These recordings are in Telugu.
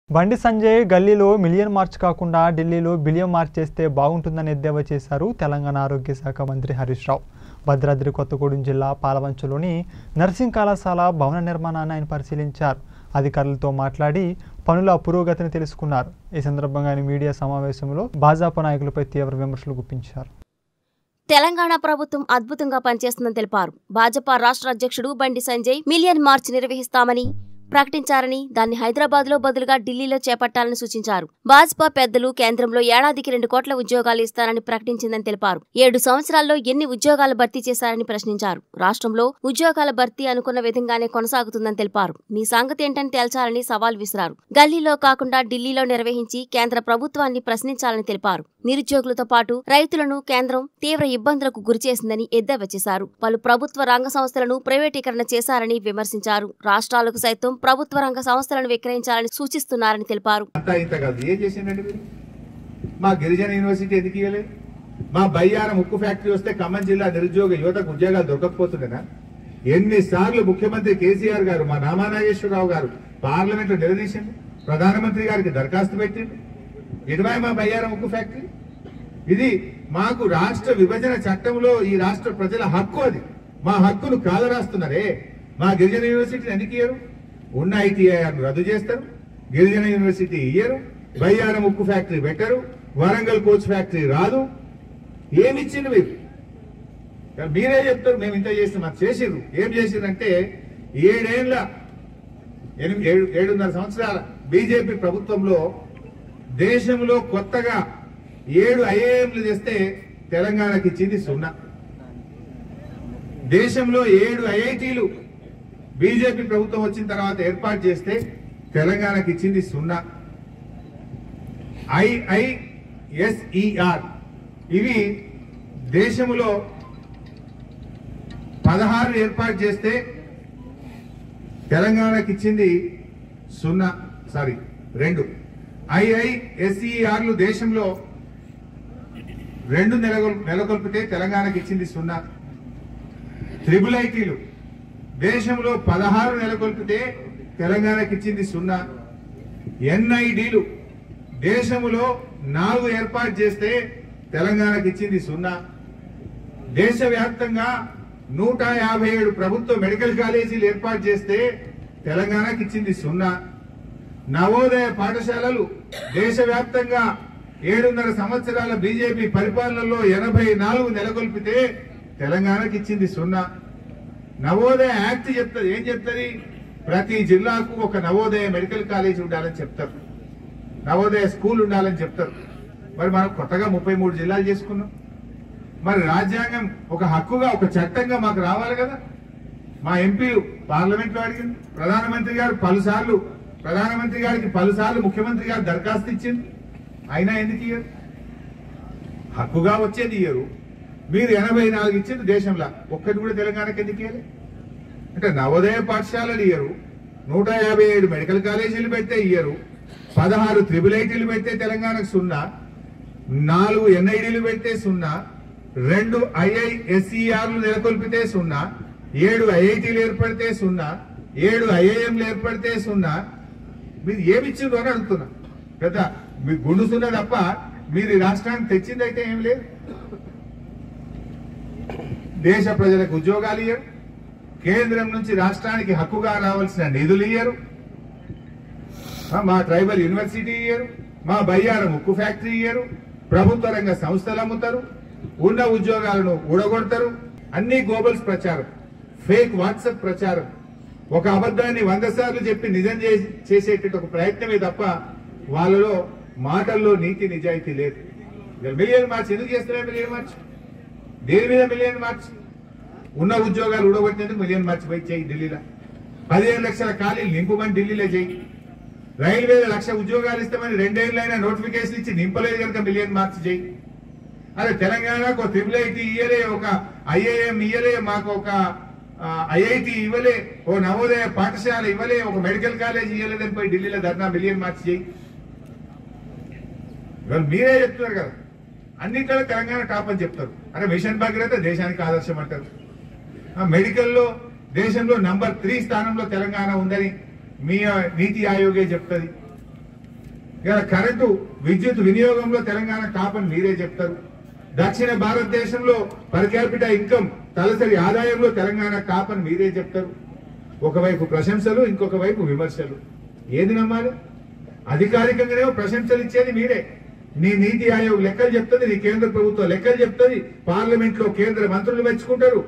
బండి సంజయ్ గల్లీలో మిలియన్ మార్చ్ కాకుండా ఢిల్లీలో బిలియన్ మార్చ్ చేస్తే బాగుంటుందని ఎద్దేవా చేశారు తెలంగాణ ఆరోగ్య శాఖ మంత్రి హరీష్ రావు భద్రాద్రి కొత్తగూడెం జిల్లా పాలవంచులోని నర్సింగ్ కళాశాల భవన నిర్మాణాన్ని ఆయన పరిశీలించారు అధికారులతో మాట్లాడి పనుల పురోగతిని తెలుసుకున్నారు ఈ సందర్భంగా ఆయన మీడియా సమావేశంలో భాజపా నాయకులపై తీవ్ర విమర్శలు గుప్పించారు తెలంగాణ ప్రభుత్వం అద్భుతంగా పనిచేస్తుందని తెలిపారు భాజపా రాష్ట్ర అధ్యక్షుడు బండి సంజయ్ మిలియన్ మార్చ్ నిర్వహిస్తామని ప్రకటించారని దాన్ని హైదరాబాద్ లో బదులుగా ఢిల్లీలో చేపట్టాలని సూచించారు భాజపా పెద్దలు కేంద్రంలో ఏడాదికి రెండు కోట్ల ఉద్యోగాలు ఇస్తారని ప్రకటించిందని తెలిపారు ఏడు సంవత్సరాల్లో ఎన్ని ఉద్యోగాలు భర్తీ చేశారని ప్రశ్నించారు రాష్ట్రంలో ఉద్యోగాల భర్తీ అనుకున్న విధంగానే కొనసాగుతుందని తెలిపారు మీ సంగతి ఏంటని తేల్చాలని సవాల్ విసిరారు గల్లీలో కాకుండా ఢిల్లీలో నిర్వహించి కేంద్ర ప్రభుత్వాన్ని ప్రశ్నించాలని తెలిపారు నిరుద్యోగులతో పాటు రైతులను కేంద్రం తీవ్ర ఇబ్బందులకు గురిచేసిందని ఎద్దేవా చేశారు పలు ప్రభుత్వ రంగ సంస్థలను ప్రైవేటీకరణ చేశారని విమర్శించారు రాష్ట్రాలకు సైతం ప్రభుత్వ రంగ సంస్థలను విక్రయించాలని సూచిస్తున్నారని తెలిపారు అంతా ఇంత కాదు ఏం చేసిందండి మీరు మా గిరిజన యూనివర్సిటీ ఎందుకు ఇవ్వలేదు మా బయ్యారం ఉక్కు ఫ్యాక్టరీ వస్తే ఖమ్మం జిల్లా నిరుద్యోగ యువతకు ఉద్యోగాలు దొరకకపోతుండేనా ఎన్నిసార్లు ముఖ్యమంత్రి కేసీఆర్ గారు మా నామానాగేశ్వరరావు గారు పార్లమెంట్ లో నిలదీసిండు ప్రధానమంత్రి గారికి దరఖాస్తు పెట్టిండు ఇటువై మా బయ్యారం ఉక్కు ఫ్యాక్టరీ ఇది మాకు రాష్ట్ర విభజన చట్టంలో ఈ రాష్ట్ర ప్రజల హక్కు అది మా హక్కును కాలరాస్తున్నారే మా గిరిజన యూనివర్సిటీని ఎందుకు ఇయ్యరు ఉన్న ఐటీఐఆర్ రద్దు చేస్తారు గిరిజన యూనివర్సిటీ ఇయ్యరు బయ్యారం ఉక్కు ఫ్యాక్టరీ పెట్టరు వరంగల్ కోచ్ ఫ్యాక్టరీ రాదు ఏమిచ్చింది మీరు కానీ మీరే చెప్తారు మేము ఇంత చేస్తాం అది చేసిర్రు ఏం చేసిర్రంటే ఏడేళ్ల ఎనిమిది ఏడు ఏడున్నర సంవత్సరాల బీజేపీ ప్రభుత్వంలో దేశంలో కొత్తగా ఏడు ఐఏఎంలు చేస్తే తెలంగాణకి ఇచ్చింది సున్నా దేశంలో ఏడు ఐఐటీలు బీజేపీ ప్రభుత్వం వచ్చిన తర్వాత ఏర్పాటు చేస్తే తెలంగాణకి ఇచ్చింది సున్నా ఐఐఎస్ఈఆర్ ఇవి దేశంలో పదహారు ఏర్పాటు చేస్తే తెలంగాణకి ఇచ్చింది సున్నా సారీ రెండు ఐఐఎస్ఈఆర్లు దేశంలో రెండు నెలకొల్ నెలకొల్పితే తెలంగాణకి ఇచ్చింది సున్నా త్రిబుల్ ఐటీలు దేశంలో పదహారు నెలకొల్పితే తెలంగాణకి ఇచ్చింది సున్నా ఎన్ఐడిలు దేశంలో నాలుగు ఏర్పాటు చేస్తే తెలంగాణకి ఇచ్చింది సున్నా దేశవ్యాప్తంగా నూట యాభై ఏడు ప్రభుత్వ మెడికల్ కాలేజీలు ఏర్పాటు చేస్తే తెలంగాణకి ఇచ్చింది సున్నా నవోదయ పాఠశాలలు దేశవ్యాప్తంగా ఏడున్నర సంవత్సరాల బీజేపీ పరిపాలనలో ఎనభై నాలుగు నెలకొల్పితే తెలంగాణకి ఇచ్చింది సున్నా నవోదయ యాక్ట్ చెప్తుంది ఏం చెప్తుంది ప్రతి జిల్లాకు ఒక నవోదయ మెడికల్ కాలేజ్ ఉండాలని చెప్తారు నవోదయ స్కూల్ ఉండాలని చెప్తారు మరి మనం కొత్తగా ముప్పై మూడు జిల్లాలు చేసుకున్నాం మరి రాజ్యాంగం ఒక హక్కుగా ఒక చట్టంగా మాకు రావాలి కదా మా ఎంపీలు పార్లమెంట్ లో అడిగింది ప్రధానమంత్రి గారు పలుసార్లు ప్రధానమంత్రి గారికి పలుసార్లు ముఖ్యమంత్రి గారు దరఖాస్తు ఇచ్చింది అయినా ఎందుకు ఇయ్యరు హక్కుగా వచ్చేది ఇయ్యరు మీరు ఎనభై నాలుగు ఇచ్చింది దేశంలో ఒక్కటి కూడా తెలంగాణకి ఎందుకు ఇయ్యలే అంటే నవోదయ పాఠశాలలు ఇయ్యరు నూట యాభై ఏడు మెడికల్ కాలేజీలు పెడితే ఇయ్యరు పదహారు త్రిబుల్ ఐటీలు పెడితే తెలంగాణకు సున్నా నాలుగు ఎన్ఐడీలు పెడితే సున్నా రెండు ఐఐఎస్ఈఆర్లు నెలకొల్పితే సున్నా ఏడు ఐఐటీలు ఏర్పడితే సున్నా ఏడు ఐఐఎంలు ఏర్పడితే సున్నా మీరు ఏమిచ్చిందో అని అడుగుతున్నా పెద్ద మీ గుండు సున్నా తప్ప మీరు ఈ రాష్ట్రానికి తెచ్చింది అయితే ఏం లేదు దేశ ప్రజలకు ఉద్యోగాలు ఇయ్యరు కేంద్రం నుంచి రాష్ట్రానికి హక్కుగా రావాల్సిన నిధులు ఇయ్యరు ఆ, మా ట్రైబల్ యూనివర్సిటీ ఇయ్యరు మా బయ్యారం ఉక్కు ఫ్యాక్టరీ ఇయ్యరు ప్రభుత్వ రంగ సంస్థలు అమ్ముతారు ఉన్న ఉద్యోగాలను ఊడగొడతారు అన్ని గోబల్స్ ప్రచారం ఫేక్ వాట్సాప్ ప్రచారం ఒక అబద్ధాన్ని వంద సార్లు చెప్పి నిజం చేసి- చేసేటట్టు ఒక ప్రయత్నమే తప్ప వాళ్ళలో మాటల్లో నీతి నిజాయితీ లేదు ఇవాళ మిలియన్ మార్చ్ ఎందుకు చేస్తున్నారు మిలియన్ మార్చ్ దేని మీద మిలియన్ మార్చ్ ఉన్న ఉద్యోగాలు ఊడగొట్టినందుకు మిలియన్ మార్చ్ పోయి చేయి ఢిల్లీలో పదిహేను లక్షల ఖాళీలు నింపమని ఢిల్లీలో చేయి రైల్వేలో లక్ష ఉద్యోగాలు ఇస్తామని రెండేళ్ళైనా నోటిఫికేషన్ ఇచ్చి నింపలేదు కనుక మిలియన్ మార్క్స్ చేయి అరే తెలంగాణకు ఒక ట్రిపుల్ ఐటీ ఇయ్యలే ఒక ఐఏఎం ఇయ్యలే మాకు ఒక ఐఐటి ఇవ్వలే ఓ నవోదయ పాఠశాల ఇవ్వలే ఒక మెడికల్ కాలేజ్ ఇవ్వలేదని పోయి ఢిల్లీలో ధర్నా మిలియన్ మార్క్స్ చేయి ఇవాళ మీరే చెప్తున్నారు కదా అన్నింటిలో తెలంగాణ టాప్ అని చెప్తారు అరే మిషన్ భగీరథ దేశానికి ఆదర్శం అంటారు ఆ మెడికల్లో దేశంలో నంబర్ త్రీ స్థానంలో తెలంగాణ ఉందని మీ ఆ, నీతి ఆయోగే చెప్తుంది ఇలా కరెంటు విద్యుత్ వినియోగంలో తెలంగాణ టాప్ అని మీరే చెప్తారు దక్షిణ భారతదేశంలో పర్ క్యాపిటా ఇన్కమ్ తలసరి ఆదాయంలో తెలంగాణ టాప్ అని మీరే చెప్తారు ఒకవైపు ప్రశంసలు ఇంకొక వైపు విమర్శలు ఏది నమ్మాలి అధికారికంగానే ప్రశంసలు ఇచ్చేది మీరే నీ నీతి ఆయోగ్ లెక్కలు చెప్తుంది నీ కేంద్ర ప్రభుత్వం లెక్కలు చెప్తుంది పార్లమెంట్ లో కేంద్ర మంత్రులు మెచ్చుకుంటారు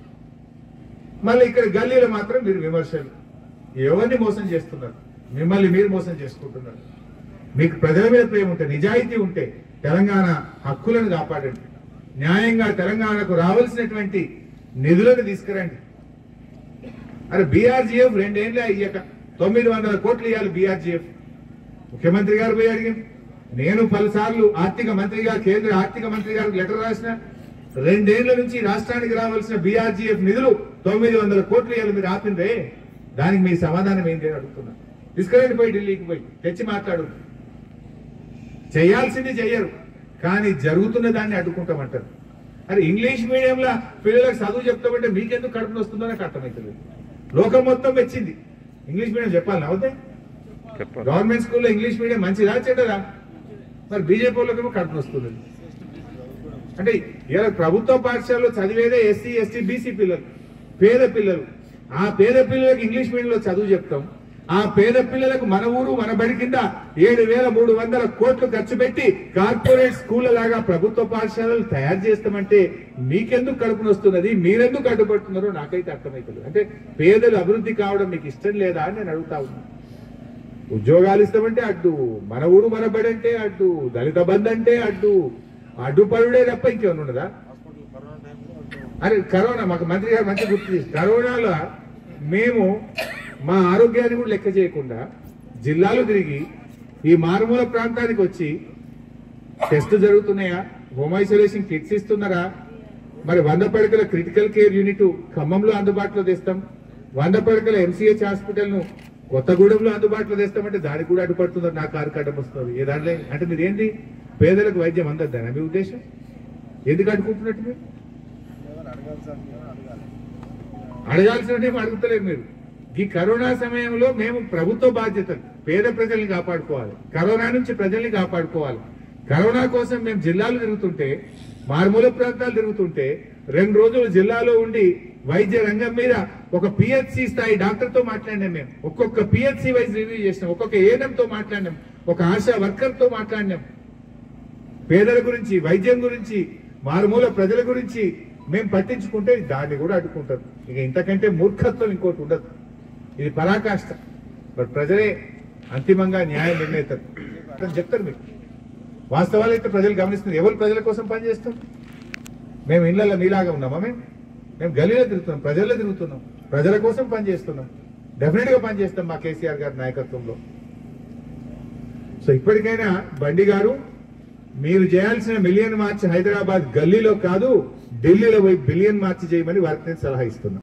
మళ్ళీ ఇక్కడ గల్లీలో మాత్రం మీరు విమర్శలు ఎవరిని మోసం చేస్తున్నారు మిమ్మల్ని మీరు మోసం చేసుకుంటున్నారు మీకు ప్రజల మీద ప్రేమ ఉంటే నిజాయితీ ఉంటే తెలంగాణ హక్కులను కాపాడండి న్యాయంగా తెలంగాణకు రావాల్సినటువంటి నిధులను తీసుకురండి అరే బీఆర్జీఎఫ్ రెండేళ్ల అయ్యాక తొమ్మిది వందల కోట్లు ఇవ్వాలి బీఆర్జీఎఫ్ ముఖ్యమంత్రి గారు పోయి అడిగాం నేను పలుసార్లు ఆర్థిక మంత్రిగా కేంద్ర ఆర్థిక మంత్రి గారికి లెటర్ రాసిన రెండేళ్ల నుంచి రాష్ట్రానికి రావాల్సిన బీఆర్జీఎఫ్ నిధులు తొమ్మిది వందల కోట్లు ఇవ్వాలి మీరు ఆపిందే దానికి మీ సమాధానం ఏంటి అని అడుగుతున్నా తీసుకురండి పోయి ఢిల్లీకి పోయి తెచ్చి మాట్లాడు చేయాల్సింది చెయ్యరు కానీ జరుగుతున్న దాన్ని అడ్డుకుంటామంటారు అరే ఇంగ్లీష్ మీడియంలో పిల్లలకు చదువు చెప్తామంటే మీకెందుకు కడుపున వస్తుందో నాకు అర్థమవుతుంది లోకం మొత్తం వచ్చింది ఇంగ్లీష్ మీడియం చెప్పాలి అవుతే చెప్పాలి గవర్నమెంట్ స్కూల్లో ఇంగ్లీష్ మీడియం మంచిదా చెడ్డదా మరి బీజేపీ వాళ్ళకేమో కడుపున వస్తుంది అంటే ఇలా ప్రభుత్వ పాఠశాలలో చదివేదే ఎస్సీ ఎస్టీ బీసీ పిల్లలు పేద పిల్లలు ఆ పేద పిల్లలకు ఇంగ్లీష్ మీడియంలో చదువు చెప్తాం ఆ పేద పిల్లలకు మన ఊరు మన బడి కింద ఏడు వేల మూడు వందల కోట్లు ఖర్చు పెట్టి కార్పొరేట్ స్కూళ్ళ లాగా ప్రభుత్వ పాఠశాలలు తయారు చేస్తామంటే మీకెందుకు కడుపున వస్తున్నది మీరెందుకు అడ్డుపడుతున్నారో నాకైతే అర్థమవుతుంది అంటే పేదలు అభివృద్ధి కావడం మీకు ఇష్టం లేదా అని నేను అడుగుతా ఉన్నాను ఉద్యోగాలు ఇస్తామంటే అడ్డు మన ఊరు మన బడి అంటే అడ్డు దళిత బంధు అంటే అడ్డు అడ్డుపడుడే తప్ప ఇంకేమైనా ఉన్నదా అరే కరోనా మాకు మంత్రి గారు మంచి గుర్తు చేసి కరోనాలో మేము మా ఆరోగ్యాన్ని కూడా లెక్క చేయకుండా జిల్లాలు తిరిగి ఈ మారుమూల ప్రాంతానికి వచ్చి టెస్ట్ జరుగుతున్నాయా హోమ్ ఐసోలేషన్ కిట్స్ ఇస్తున్నారా మరి వంద పడకల క్రిటికల్ కేర్ యూనిట్ ఖమ్మంలో అందుబాటులో తెస్తాం వంద పడకల ఎంసీహెచ్ హాస్పిటల్ ను కొత్తగూడెంలో అందుబాటులో తెస్తామంటే దానికి కూడా అడ్డుపడుతుందని నా కారు కట్టం వస్తుంది ఏ దాంట్లో అంటే మీరు ఏంటి పేదలకు వైద్యం అందద్దానా మీ ఉద్దేశం ఎందుకు అడ్డుకుంటున్నట్టు మీరు అడగాల్సినవి అడుగుతలేరు మీరు ఈ కరోనా సమయంలో మేము ప్రభుత్వ బాధ్యతలు పేద ప్రజల్ని కాపాడుకోవాలి కరోనా నుంచి ప్రజల్ని కాపాడుకోవాలి కరోనా కోసం మేము జిల్లాలు తిరుగుతుంటే మారుమూల ప్రాంతాలు తిరుగుతుంటే రెండు రోజులు జిల్లాలో ఉండి వైద్య రంగం మీద ఒక పిహెచ్సి స్థాయి డాక్టర్ తో మాట్లాడినాం మేము ఒక్కొక్క పిహెచ్సి వైజ్ రివ్యూ చేసినాం ఒక్కొక్క ఏఎన్ఎం తో మాట్లాడినాం ఒక ఆశా వర్కర్ తో మాట్లాడినాం పేదల గురించి వైద్యం గురించి మారుమూల ప్రజల గురించి మేము పట్టించుకుంటే దాన్ని కూడా అడ్డుకుంటారు ఇక ఇంతకంటే మూర్ఖత్వం ఇంకోటి ఉండదు ఇది పరాకాష్ట బట్ ప్రజలే అంతిమంగా న్యాయం నిర్ణయిస్తారు అని చెప్తారు మీరు వాస్తవాలు అయితే ప్రజలు గమనిస్తున్నారు ఎవరు ప్రజల కోసం పనిచేస్తాం మేము ఇళ్లలో మీలాగా ఉన్నామా మేము మేము గలీలో తిరుగుతున్నాం ప్రజల్లో తిరుగుతున్నాం ప్రజల కోసం పనిచేస్తున్నాం డెఫినెట్ గా పనిచేస్తాం మా కేసీఆర్ గారి నాయకత్వంలో సో ఇప్పటికైనా బండి గారు మీరు చేయాల్సిన మిలియన్ మార్చ్ హైదరాబాద్ గల్లీలో కాదు ఢిల్లీలో పోయి బిలియన్ మార్చి చేయమని వారికి నేను సలహా ఇస్తున్నా